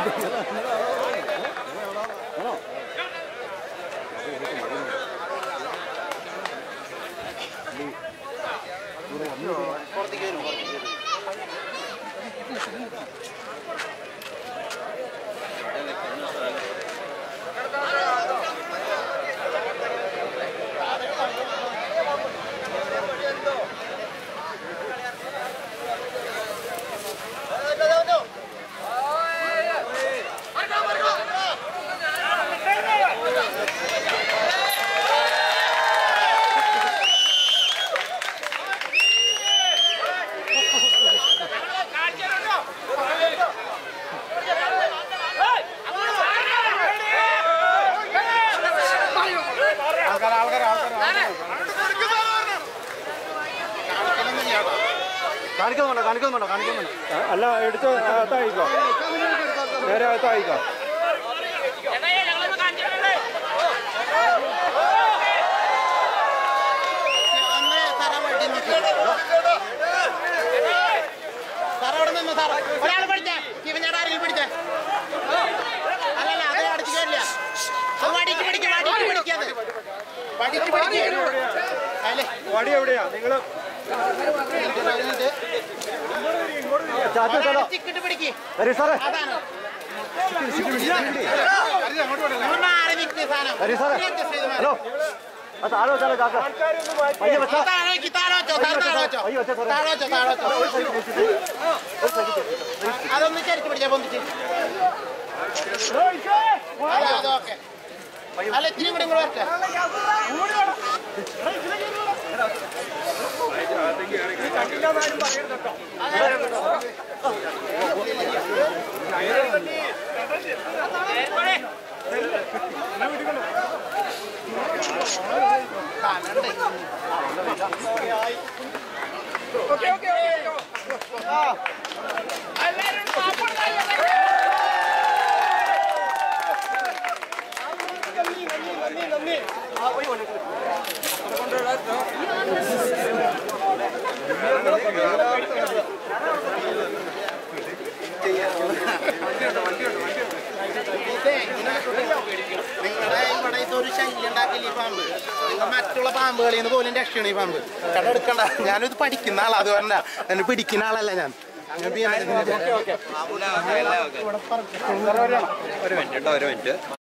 കാണിക്കുന്നുണ്ടോ കാണിക്കുന്നുണ്ടോ കാണിക്കുന്നുണ്ടോ അല്ല എടുത്ത് അകത്തായിക്കോ നേരെ അകത്തായിക്കോ ഒരാൾ പിടിച്ചേ ഇവഞ്ഞാടെ ആരെങ്കിലും പിടിച്ചേ അല്ലല്ല അത് അടിച്ചു കയറില്ല അത് വടിക്ക് പിടിക്കും വടിക്ക് പിടിക്കാതെ വടിക്ക് പിടിക്കും അല്ലേ വടി എവിടെയാ നിങ്ങള് ചിക്കിട്ട് പിടിക്ക് ഹരി സാറേ അതാണ് ഒന്ന് മാറി നിൽക്ക് സാധനം ഹരി സാറേ adjust ചെയ്ത് മാറി. ഹലോ ആ താഴെ വെച്ചാലോ ചാക്ക പയ്യെ വെച്ചാ താഴെ വെക്ക്, താഴെ വെച്ചോ, താഴെ താഴെ വെച്ചോ. പയ്യെ വെച്ചാ സാറേ താഴെ വെച്ചോ, താഴെ വെച്ചോ. അതൊന്ന് ചരിച്ച് പിടിച്ചാ പൊന്തിച്ച് അതെ, അത് ഓക്കെ അല്ല ഇത്തിരി കൂടി ഇങ്ങോട്ട് വരട്ടെ കാണണ്ടേ ഇതേ, നിങ്ങളുടെ ഇവിടെ ഇതൊരു ശല്യം ഉണ്ടാക്കില്ല ഈ പാമ്പ് നിങ്ങൾ മറ്റുള്ള പാമ്പുകളിൽ നിന്ന് പോലും രക്ഷയാണ് ഈ പാമ്പ് കട എടുക്കണ്ട ഞാനിത് പഠിക്കുന്ന ആളാ അത് പറഞ്ഞ എന്നെ പിടിക്കുന്ന ആളല്ല ഞാൻ ഞാൻ ബി എം ഒരു മിനിറ്റ് കേട്ടോ ഒരു മിനിറ്റ്